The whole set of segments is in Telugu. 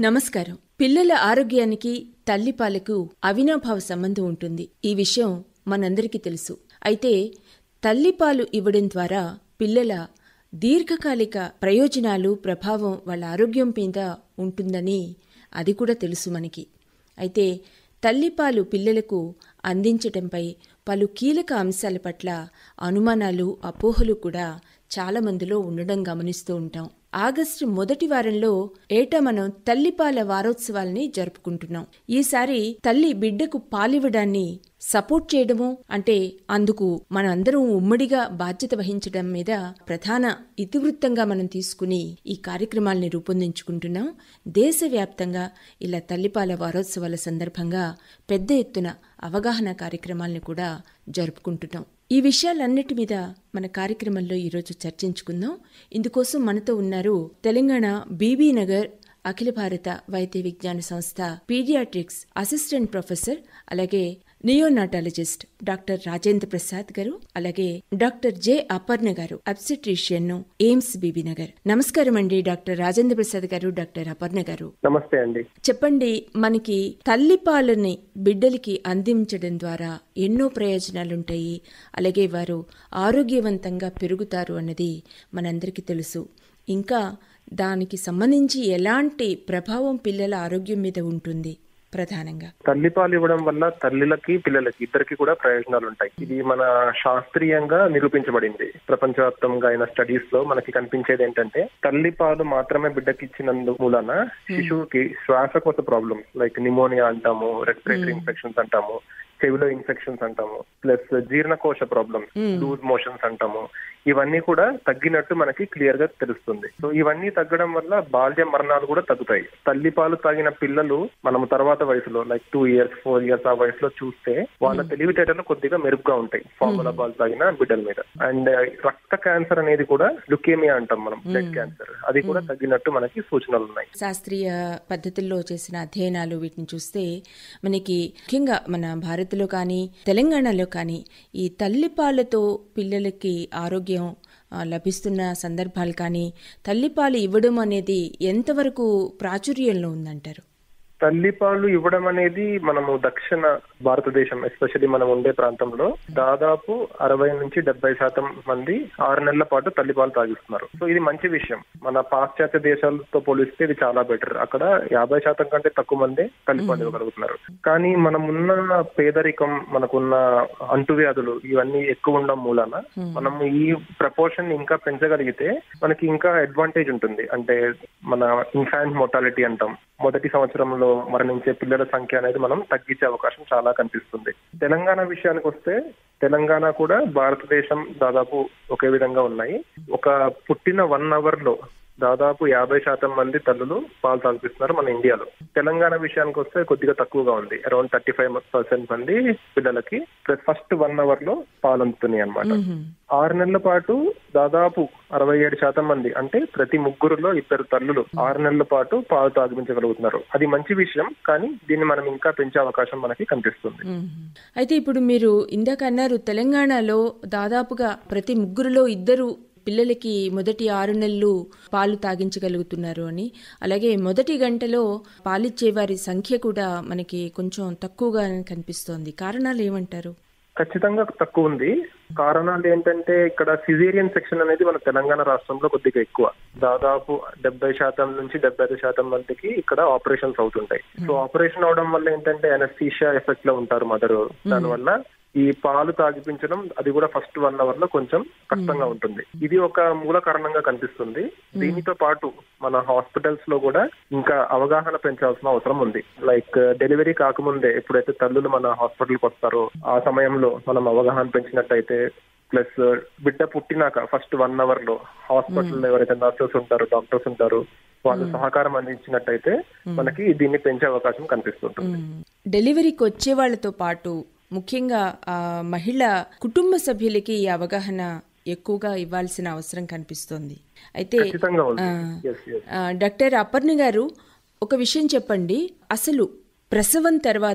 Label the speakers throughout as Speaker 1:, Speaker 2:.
Speaker 1: నమస్కారం పిల్లల ఆరోగ్యానికి తల్లిపాలకు అవినాభావ సంబంధం ఉంటుంది ఈ విషయం మనందరికీ తెలుసు అయితే తల్లిపాలు ఇవ్వడం ద్వారా పిల్లల దీర్ఘకాలిక ప్రయోజనాలు ప్రభావం వాళ్ళ ఆరోగ్యం మీద ఉంటుందని అది కూడా తెలుసు మనకి అయితే తల్లిపాలు పిల్లలకు అందించటంపై పలు కీలక అంశాల పట్ల అనుమానాలు అపోహలు కూడా చాలా మందిలో ఉండడం గమనిస్తూ ఉంటాం ఆగస్టు మొదటి వారంలో ఏటా మనం తల్లిపాల వారోత్సవాల్ని జరుపుకుంటున్నాం ఈసారి తల్లి బిడ్డకు పాలివ్వడాన్ని సపోర్ట్ చేయడము అంటే అందుకు మనందరం ఉమ్మడిగా బాధ్యత వహించడం మీద ప్రధాన ఇతివృత్తంగా మనం తీసుకుని ఈ కార్యక్రమాల్ని రూపొందించుకుంటున్నాం దేశవ్యాప్తంగా ఇలా తల్లిపాల వారోత్సవాల సందర్భంగా పెద్ద ఎత్తున అవగాహన కార్యక్రమాల్ని కూడా జరుపుకుంటున్నాం ఈ విషయాలన్నిటి మీద మన కార్యక్రమంలో ఈరోజు చర్చించుకుందాం ఇందుకోసం మనతో ఉన్నారు తెలంగాణ బీబీ నగర్ అఖిల భారత వైద్య విజ్ఞాన సంస్థ పీడియాట్రిక్స్ అసిస్టెంట్ ప్రొఫెసర్ అలాగే నియోనాటాలజిస్ట్ డాక్టర్ రాజేంద్ర ప్రసాద్ గారు అలాగే డాక్టర్ జె అపర్ణ గారు అబ్సెట్రీషియన్ ఎయిమ్స్ బీబీ నగర్ నమస్కారం అండి డాక్టర్ రాజేంద్ర ప్రసాద్ గారు డాక్టర్ అపర్ణ గారు
Speaker 2: నమస్తే అండి
Speaker 1: చెప్పండి మనకి తల్లిపాలని బిడ్డలకి అందించడం ద్వారా ఎన్నో ప్రయోజనాలుంటాయి అలాగే వారు ఆరోగ్యవంతంగా పెరుగుతారు అన్నది మనందరికీ తెలుసు ఇంకా దానికి సంబంధించి ఎలాంటి ప్రభావం పిల్లల ఆరోగ్యం మీద ఉంటుంది ప్రధానంగా
Speaker 2: తల్లిపాలు ఇవ్వడం వల్ల తల్లిలకి పిల్లలకి ఇద్దరికి కూడా ప్రయోజనాలు ఉంటాయి ఇది మన శాస్త్రీయంగా నిరూపించబడింది ప్రపంచవ్యాప్తంగా అయిన స్టడీస్ లో మనకి కనిపించేది ఏంటంటే తల్లిపాలు మాత్రమే బిడ్డకి ఇచ్చినందు మూలన శిశువుకి శ్వాసకోశ ప్రాబ్లమ్స్ లైక్ నిమోనియా అంటాము రెస్పిరేటరీ ఇన్ఫెక్షన్స్ అంటాము చెవిలో ఇన్ఫెక్షన్స్ అంటాము ప్లస్ జీర్ణకోశ ప్రాబ్లమ్స్ లూజ్ మోషన్స్ అంటాము ఇవన్నీ కూడా తగ్గినట్టు మనకి క్లియర్ గా తెలుస్తుంది సో ఇవన్నీ తగ్గడం వల్ల బాల్య మరణాలు కూడా తగ్గుతాయి తల్లిపాలు తాగిన పిల్లలు మనం తర్వాత వయసులో like two years four years ఆ వయసులో చూస్తే వాళ్ళ తెలివితేటలు కొద్దిగా మెరుగ్గా ఉంటాయి ఫార్ములా పాలు తాగిన బిడ్డల మీద అండ్ రక్త క్యాన్సర్ అనేది కూడా లుకేమియా అంటాం మనం బ్లడ్ క్యాన్సర్ అది కూడా తగ్గినట్టు మనకి సూచనలు ఉన్నాయి
Speaker 1: శాస్త్రీయ పద్ధతుల్లో చేసిన అధ్యయనాలు వీటిని చూస్తే మనకి ముఖ్యంగా మన భారత్లో కానీ తెలంగాణలో కానీ ఈ తల్లిపాలతో పిల్లలకి ఆరోగ్యం లభిస్తున్న సందర్భాలు కానీ తల్లిపాలు ఇవ్వడం అనేది ఎంతవరకు ప్రాచుర్యంలో ఉందంటారు
Speaker 2: తల్లిపాలు ఇవ్వడం అనేది మనము దక్షిణ భారతదేశం ఎస్పెషల్లీ మనం ఉండే ప్రాంతంలో దాదాపు అరవై నుంచి డెబ్బై శాతం మంది ఆరు నెలల పాటు తల్లిపాలు తాగిస్తున్నారు సో ఇది మంచి విషయం మన పాశ్చాత్య దేశాలతో పోలిస్తే ఇది చాలా బెటర్ అక్కడ యాభై శాతం కంటే తక్కువ మంది తల్లిపాలు ఇవ్వగలుగుతున్నారు కానీ మనమున్న పేదరికం మనకున్న అంటువ్యాధులు ఇవన్నీ ఎక్కువ ఉండడం మూలాన మనం ఈ ప్రపోర్షన్ ఇంకా పెంచగలిగితే మనకి ఇంకా అడ్వాంటేజ్ ఉంటుంది అంటే మన ఇన్ఫాంట్ మోర్టాలిటీ అంటాం మొదటి సంవత్సరంలో మరణించే పిల్లల సంఖ్య అనేది మనం తగ్గించే అవకాశం చాలా కనిపిస్తుంది తెలంగాణ విషయానికి వస్తే తెలంగాణ కూడా భారతదేశం దాదాపు ఒకే విధంగా ఉన్నాయి ఒక పుట్టిన వన్ అవర్ లో దాదాపు యాభై శాతం మంది తల్లులు పాలు తాగిపిస్తున్నారు మన ఇండియాలో తెలంగాణ విషయానికి వస్తే కొద్దిగా తక్కువగా ఉంది అరౌండ్ థర్టీ ఫైవ్ పర్సెంట్ మంది పిల్లలకి ఫస్ట్ వన్ అవర్ లో పాలు అందుతున్నాయి అనమాట ఆరు నెలల పాటు దాదాపు అరవై ఏడు శాతం మంది అంటే ప్రతి ముగ్గురులో ఇద్దరు తల్లులు ఆరు నెలల పాటు పాలు తాగిపించగలుగుతున్నారు అది మంచి విషయం కానీ దీన్ని మనం ఇంకా పెంచే అవకాశం మనకి కనిపిస్తుంది
Speaker 1: అయితే ఇప్పుడు మీరు ఇందాక అన్నారు తెలంగాణలో దాదాపుగా ప్రతి ముగ్గురులో ఇద్దరు పిల్లలకి మొదటి ఆరు నెలలు పాలు తాగించగలుగుతున్నారు అని అలాగే మొదటి గంటలో పాలిచ్చే వారి సంఖ్య కూడా మనకి కొంచెం తక్కువగా కనిపిస్తోంది కారణాలు ఏమంటారు
Speaker 2: ఖచ్చితంగా తక్కువ ఉంది కారణాలు ఏంటంటే ఇక్కడ సిజేరియన్ సెక్షన్ అనేది మన తెలంగాణ రాష్ట్రంలో కొద్దిగా ఎక్కువ దాదాపు డెబ్బై శాతం నుంచి డెబ్బై ఐదు శాతం మందికి ఇక్కడ ఆపరేషన్స్ అవుతుంటాయి సో ఆపరేషన్ అవడం వల్ల ఏంటంటే అనస్థీషియా ఎఫెక్ట్ లో ఉంటారు మదర్ దానివల్ల ఈ పాలు తాగిపించడం అది కూడా ఫస్ట్ వన్ అవర్ లో కొంచెం కష్టంగా ఉంటుంది ఇది ఒక మూల కారణంగా కనిపిస్తుంది దీనితో పాటు మన హాస్పిటల్స్ లో కూడా ఇంకా అవగాహన పెంచాల్సిన అవసరం ఉంది లైక్ డెలివరీ కాకముందే ఎప్పుడైతే తల్లులు మన హాస్పిటల్కి వస్తారో ఆ సమయంలో మనం అవగాహన పెంచినట్టయితే ప్లస్ బిడ్డ పుట్టినాక ఫస్ట్ వన్ అవర్ లో హాస్పిటల్ ఎవరైతే నర్సెస్ ఉంటారో డాక్టర్స్ ఉంటారో వాళ్ళు సహకారం అందించినట్టయితే మనకి దీన్ని పెంచే అవకాశం కనిపిస్తుంటుంది
Speaker 1: డెలివరీకి వచ్చే వాళ్ళతో పాటు ముఖ్యంగా ఆ మహిళ కుటుంబ సభ్యులకి ఈ అవగాహన ఎక్కువగా ఇవ్వాల్సిన అవసరం కనిపిస్తోంది అయితే
Speaker 2: ఖచ్చితంగా ఉంది
Speaker 1: ఆ,
Speaker 2: Yes, yes.
Speaker 1: ఆ, డాక్టర్ అపర్ణ గారు ఒక విషయం చెప్పండి అసలు ప్రసవం తర్వాత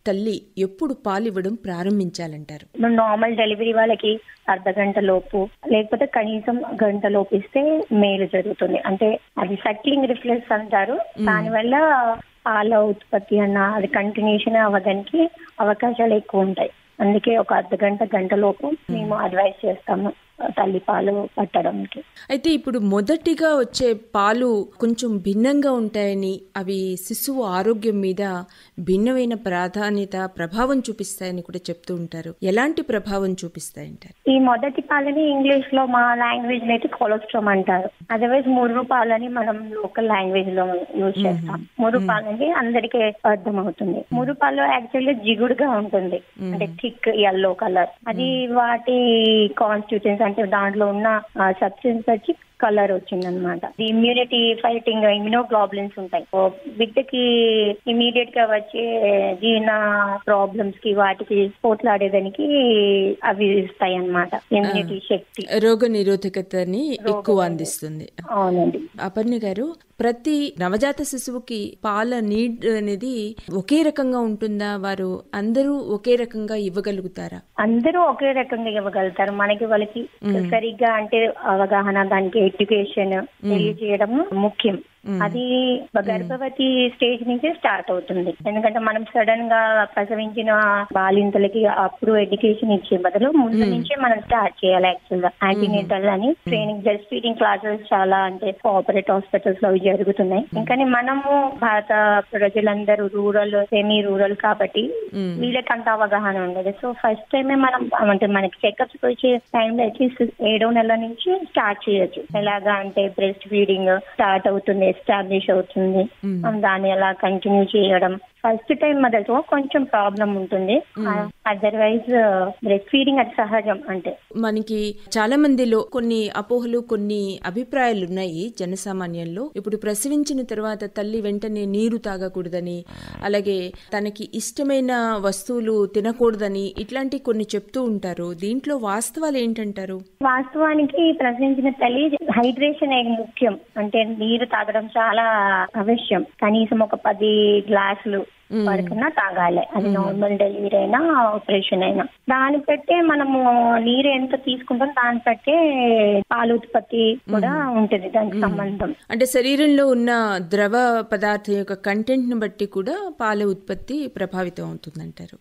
Speaker 1: తల్లి ఎప్పుడు పాలివ్వడం ప్రారంభించాలంటారు
Speaker 3: నార్మల్ డెలివరీ వాళ్ళకి అర్ధ గంట లోపు లేకపోతే కనీసం గంట లోపు ఇస్తే మేలు జరుగుతుంది అంటే అది సక్లింగ్ రిఫ్లెక్స్ అంటారు దానివల్ల పాల ఉత్పత్తి అన్న అది కంటిన్యూషన్ అవ్వడానికి అవకాశాలు ఎక్కువ ఉంటాయి అందుకే ఒక అర్ధ గంట గంట లోపు మేము అడ్వైస్ చేస్తాము తల్లి పాలు పట్టడానికి
Speaker 1: అయితే ఇప్పుడు మొదటిగా వచ్చే పాలు కొంచెం భిన్నంగా ఉంటాయని అవి శిశువు ఆరోగ్యం మీద భిన్నమైన ప్రాధాన్యత ప్రభావం చూపిస్తాయని కూడా చెప్తూ ఉంటారు ఎలాంటి ప్రభావం చూపిస్తాయంటారు
Speaker 3: ఈ మొదటి పాలని ఇంగ్లీష్ లో మా లాంగ్వేజ్ లో అయితే కొలెస్ట్రామ్ అంటారు అదర్వైజ్ మురుగు పాలని మనం లోకల్ లాంగ్వేజ్ లో యూజ్ చేస్తాం మురుగు పాలని అందరికీ అర్థం అవుతుంది మురుగు పాలు యాక్చువల్లీ జిగుడుగా ఉంటుంది అంటే థిక్ ఎల్లో కలర్ అది వాటి కాన్స్టిట్యూన్స్ అంటే దాంట్లో ఉన్న సబ్స్టెన్స్ వచ్చి కలర్ వచ్చిందనమాట ఇమ్యూనిటీ ఫైటింగ్ ఇమ్యూనోగ్లోబులిన్స్ ఉంటాయి ఓ బిడ్డకి ఇమీడియట్ గా వచ్చే జీర్ణ ప్రాబ్లమ్స్ కి వాటికి పోట్లాడేదానికి అవి ఇస్తాయి అన్నమాట ఇమ్యూనిటీ శక్తి
Speaker 1: రోగ నిరోధకతని ఎక్కువ అందిస్తుంది
Speaker 3: అవునండి
Speaker 1: అపర్ణ గారు ప్రతి నవజాత శిశువుకి పాల నీడ్ అనేది ఒకే రకంగా ఉంటుందా వారు అందరూ ఒకే రకంగా ఇవ్వగలుగుతారా
Speaker 3: అందరూ ఒకే రకంగా ఇవ్వగలుగుతారు మనకి వాళ్ళకి సరిగ్గా అంటే అవగాహన దానికి ఎడ్యుకేషన్ తెలియజేయడం ముఖ్యం అది గర్భవతి స్టేజ్ నుంచే స్టార్ట్ అవుతుంది ఎందుకంటే మనం సడన్ గా ప్రసవించిన బాలింతలకి అప్పుడు ఎడ్యుకేషన్ ఇచ్చే బదులు ముందు నుంచే మనం స్టార్ట్ చేయాలి యాక్చువల్ గా యాంటీనేటల్ అని ట్రైనింగ్ బ్రెస్ట్ ఫీడింగ్ క్లాసెస్ చాలా అంటే కోఆపరేట్ హాస్పిటల్స్ లో అవి జరుగుతున్నాయి ఇంకా మనము భారత ప్రజలందరూ రూరల్ సెమీ రూరల్ కాబట్టి వీళ్ళకి అంత అవగాహన ఉండదు సో ఫస్ట్ టైమే మనం అంటే మనకి చెకప్స్ వచ్చే టైంలో అట్లీస్ట్ ఏడో నెల నుంచి స్టార్ట్ చేయొచ్చు ఎలాగా అంటే బ్రెస్ట్ ఫీడింగ్ స్టార్ట్ అవుతుంది ఎస్టాబ్లిష్ అవుతుంది దాన్ని ఎలా కంటిన్యూ చేయడం ఫస్ట్ టైం మొదలు కొంచెం ప్రాబ్లం ఉంటుంది అదర్వైజ్ బ్రెస్ట్ ఫీడింగ్ అది సహజం అంటే
Speaker 1: మనకి చాలా మందిలో కొన్ని అపోహలు కొన్ని అభిప్రాయాలు ఉన్నాయి జనసామాన్యంలో ఇప్పుడు ప్రసవించిన తర్వాత తల్లి వెంటనే నీరు తాగకూడదని అలాగే తనకి ఇష్టమైన వస్తువులు తినకూడదని ఇట్లాంటి కొన్ని చెప్తూ ఉంటారు దీంట్లో వాస్తవాలు ఏంటంటారు
Speaker 3: వాస్తవానికి ప్రసవించిన తల్లి హైడ్రేషన్ ముఖ్యం అంటే నీరు తాగడం చాలా అవశ్యం కనీసం ఒక పది గ్లాసులు వరకన్నా తాగాలి అది నార్మల్ డెలివరీ అయినా ఆపరేషన్ అయినా దాన్ని బట్టే మనము నీరు ఎంత తీసుకుంటాం దాన్ని బట్టే పాల ఉత్పత్తి కూడా ఉంటుంది దానికి సంబంధం
Speaker 1: అంటే శరీరంలో ఉన్న ద్రవ పదార్థం యొక్క కంటెంట్ ను బట్టి కూడా పాల ఉత్పత్తి ప్రభావితం అవుతుందంటారు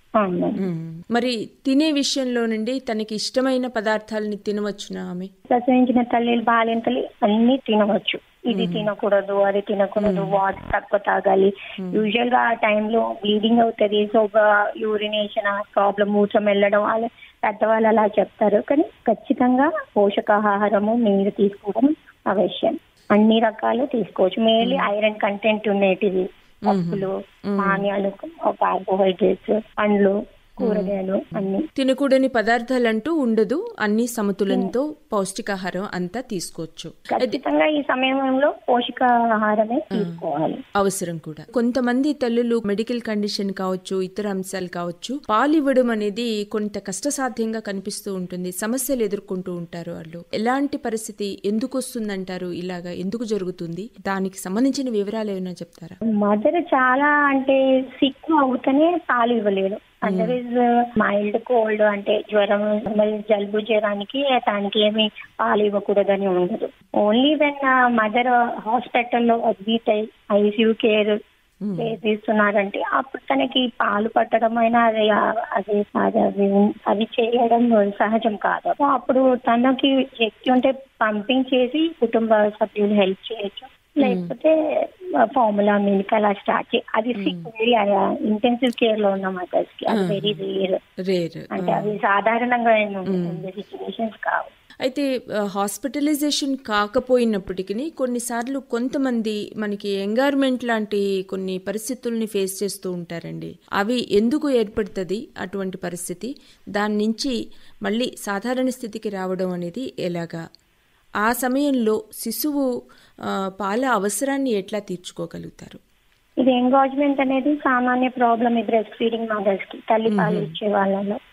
Speaker 1: మరి తినే విషయంలో నుండి తనకి ఇష్టమైన పదార్థాలని తినవచ్చునా ఆమె
Speaker 3: ప్రసవించిన తల్లి బాలింతలు అన్ని తినవచ్చు ఇది తినకూడదు అది తినకూడదు వాటర్ తక్కువ తాగాలి యూజువల్ గా ఆ టైంలో బ్లీడింగ్ అవుతుంది సో యూరినేషన్ ప్రాబ్లం మూత్రం వెళ్ళడం అలా పెద్దవాళ్ళు అలా చెప్తారు కానీ ఖచ్చితంగా పోషకాహారము నీరు తీసుకోవడం అవశ్యం అన్ని రకాలు తీసుకోవచ్చు మేలీ ఐరన్ కంటెంట్ ఉండేటివి పప్పులు పానీయాలు కార్బోహైడ్రేట్స్ పండ్లు కూరగాయలు అన్ని
Speaker 1: తినకూడని పదార్థాలంటూ ఉండదు అన్ని సమతులంతో పౌష్టికాహారం అంతా తీసుకోవచ్చు
Speaker 3: ఖచ్చితంగా ఈ సమయంలో పోషకాహారమే తీసుకోవాలి
Speaker 1: అవసరం కూడా కొంతమంది తల్లులు మెడికల్ కండిషన్ కావచ్చు ఇతర అంశాలు కావచ్చు పాలు ఇవ్వడం అనేది కొంత కష్టసాధ్యంగా కనిపిస్తూ ఉంటుంది సమస్యలు ఎదుర్కొంటూ ఉంటారు వాళ్ళు ఎలాంటి పరిస్థితి ఎందుకు వస్తుందంటారు ఇలాగా ఎందుకు జరుగుతుంది దానికి సంబంధించిన వివరాలు ఏమైనా చెప్తారా
Speaker 3: మదర్ చాలా అంటే సిక్ అవుతూనే పాలు ఇవ్వలేదు అదర్వైజ్ మైల్డ్ కోల్డ్ అంటే జ్వరం జలుబు జ్వరానికి దానికి ఏమి పాలు ఇవ్వకూడదని ఉండదు ఓన్లీ వెన్ మదర్ హాస్పిటల్లో అడ్మిట్ అయి ఐసీయూ కేర్ తీస్తున్నారంటే అప్పుడు తనకి పాలు పట్టడం అయినా అది అది అది అవి చేయడం సహజం కాదు అప్పుడు తనకి శక్తి ఉంటే పంపింగ్ చేసి కుటుంబ సభ్యులు హెల్ప్ చేయొచ్చు లేకపోతే ఫార్ములా మిల్క్ అలా స్టార్ట్ చేయి అది వెరీ ఇంటెన్సివ్ కేర్ లో ఉన్న మదర్స్ కి అది వెరీ రేర్
Speaker 1: రేర్
Speaker 3: అంటే అవి సాధారణంగా ఉండే సిచ్యువేషన్స్ కావు
Speaker 1: అయితే హాస్పిటలైజేషన్ కాకపోయినప్పటికీ కొన్నిసార్లు కొంతమంది మనకి ఎంగార్మెంట్ లాంటి కొన్ని పరిస్థితుల్ని ఫేస్ చేస్తూ ఉంటారండి అవి ఎందుకు ఏర్పడుతుంది అటువంటి పరిస్థితి దాని నుంచి మళ్ళీ సాధారణ స్థితికి రావడం అనేది ఎలాగా ఆ సమయంలో శిశువు పాల అవసరాన్ని ఎట్లా తీర్చుకోగలుగుతారు
Speaker 3: ఇది ఎంగాజ్మెంట్ అనేది సామాన్య ప్రాబ్లం ఈ బ్రెస్ట్ ఫీడింగ్ మదర్స్ కి తల్లి పాలు ఇచ్చే వాళ్ళలో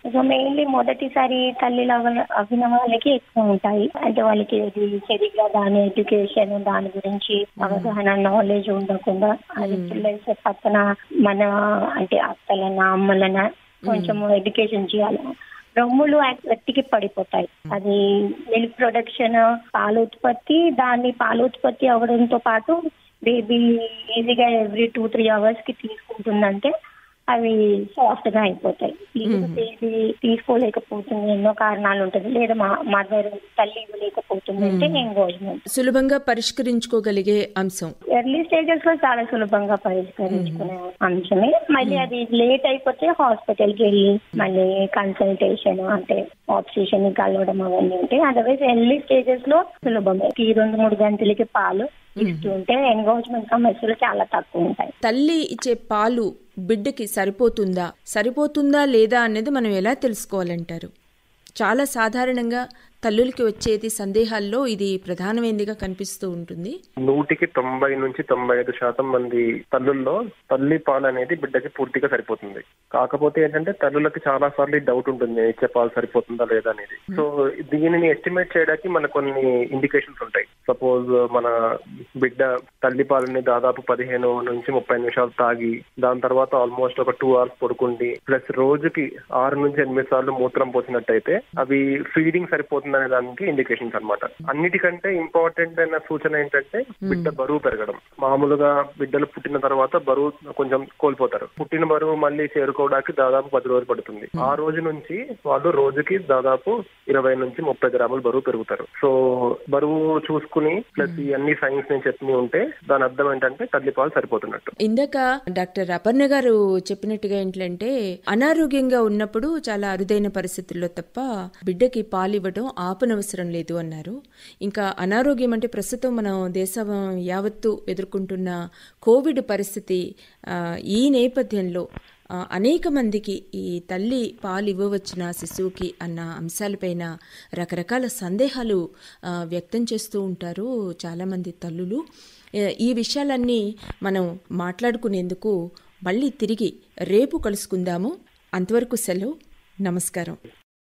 Speaker 3: సో మెయిన్లీ మొదటిసారి తల్లిలు అవ- అవిన వాళ్ళకి ఎక్కువ ఉంటాయి అంటే వాళ్ళకి ఇది సరిగ్గా దాని ఎడ్యుకేషన్ దాని గురించి అవగాహన నాలెడ్జ్ ఉండకుండా అది పిల్లలు పక్కన మన అంటే అత్తలన అమ్మలన కొంచెం ఎడ్యుకేషన్ చేయాలి రొమ్ములు గట్టికి పడిపోతాయి అది మిల్క్ ప్రొడక్షన్ పాల ఉత్పత్తి దాన్ని పాల ఉత్పత్తి అవడంతో పాటు బేబీ ఈజీగా ఎవ్రీ టూ త్రీ అవర్స్ కి తీసుకుంటుందంటే అవి సాఫ్ట్ గా అయిపోతాయి బేబీ తీసుకోలేకపోతుంది ఎన్నో కారణాలు ఉంటుంది లేదా మా మదర్ తల్లి ఇవ్వలేకపోతుంది అంటే ఎంగోజ్మెంట్
Speaker 1: సులభంగా పరిష్కరించుకోగలిగే అంశం
Speaker 3: ఎర్లీ స్టేజెస్ లో చాలా సులభంగా పరిష్కరించుకునే అంశమే మళ్ళీ అది లేట్ అయిపోతే హాస్పిటల్ కి వెళ్ళి మళ్ళీ కన్సల్టేషన్ అంటే ఆప్షన్ కలవడం అవన్నీ ఉంటాయి అదర్వైజ్ ఎర్లీ స్టేజెస్ లో సులభమే ఈ రెండు మూడు గంటలకి పాలు ఇస్తుంటే ఎంగోజ్మెంట్ సమస్యలు చాలా తక్కువ ఉంటాయి
Speaker 1: తల్లి ఇచ్చే పాలు బిడ్డకి సరిపోతుందా సరిపోతుందా లేదా అనేది మనం ఎలా తెలుసుకోవాలంటారు చాలా సాధారణంగా తల్లులకి వచ్చేది సందేహాల్లో ఇది ప్రధానమైనదిగా కనిపిస్తూ ఉంటుంది
Speaker 2: నూటికి తొంభై నుంచి తొంభై ఐదు శాతం మంది తల్లుల్లో తల్లి పాలు అనేది బిడ్డకి పూర్తిగా సరిపోతుంది కాకపోతే ఏంటంటే తల్లులకి చాలా సార్లు ఈ డౌట్ ఉంటుంది నేను ఇచ్చే పాలు సరిపోతుందా లేదా అనేది సో దీనిని ఎస్టిమేట్ చేయడానికి మన కొన్ని ఇండికేషన్స్ ఉంటాయి సపోజ్ మన బిడ్డ తల్లి పాలని దాదాపు పదిహేను నుంచి ముప్పై నిమిషాలు తాగి దాని తర్వాత ఆల్మోస్ట్ ఒక టూ అవర్స్ పడుకుండి ప్లస్ రోజుకి ఆరు నుంచి ఎనిమిది సార్లు మూత్రం పోసినట్టయితే అవి ఫీడింగ్ సరిపోతుంది అనే దానికి ఇండికేషన్స్ అన్నమాట అన్నిటికంటే ఇంపార్టెంట్ అయిన సూచన ఏంటంటే బిడ్డ బరువు పెరగడం మామూలుగా బిడ్డలు పుట్టిన తర్వాత బరువు కొంచెం కోల్పోతారు పుట్టిన బరువు మళ్ళీ చేరుకోవడానికి దాదాపు పది రోజులు పడుతుంది ఆ రోజు నుంచి వాళ్ళు రోజుకి దాదాపు ఇరవై నుంచి ముప్పై గ్రాములు బరువు పెరుగుతారు సో బరువు చూసుకుని ప్లస్ ఈ అన్ని సైన్స్ నేను చెప్పి ఉంటే దాని అర్థం ఏంటంటే తల్లిపాలు సరిపోతున్నట్టు
Speaker 1: ఇందాక డాక్టర్ అపర్ణ గారు చెప్పినట్టుగా ఏంటంటే అనారోగ్యంగా ఉన్నప్పుడు చాలా అరుదైన పరిస్థితుల్లో తప్ప బిడ్డకి పాలు ఇవ్వడం ఆపనవసరం లేదు అన్నారు ఇంకా అనారోగ్యం అంటే ప్రస్తుతం మనం దేశం యావత్తు ఎదుర్కొంటున్న కోవిడ్ పరిస్థితి ఆ, ఈ నేపథ్యంలో ఆ, అనేక మందికి ఈ తల్లి పాలు ఇవ్వవచ్చిన శిశువుకి అన్న అంశాలపైన రకరకాల సందేహాలు ఆ, వ్యక్తం చేస్తూ ఉంటారు చాలామంది తల్లులు ఏ, ఈ విషయాలన్నీ మనం మాట్లాడుకునేందుకు మళ్ళీ తిరిగి రేపు కలుసుకుందాము అంతవరకు సెలవు నమస్కారం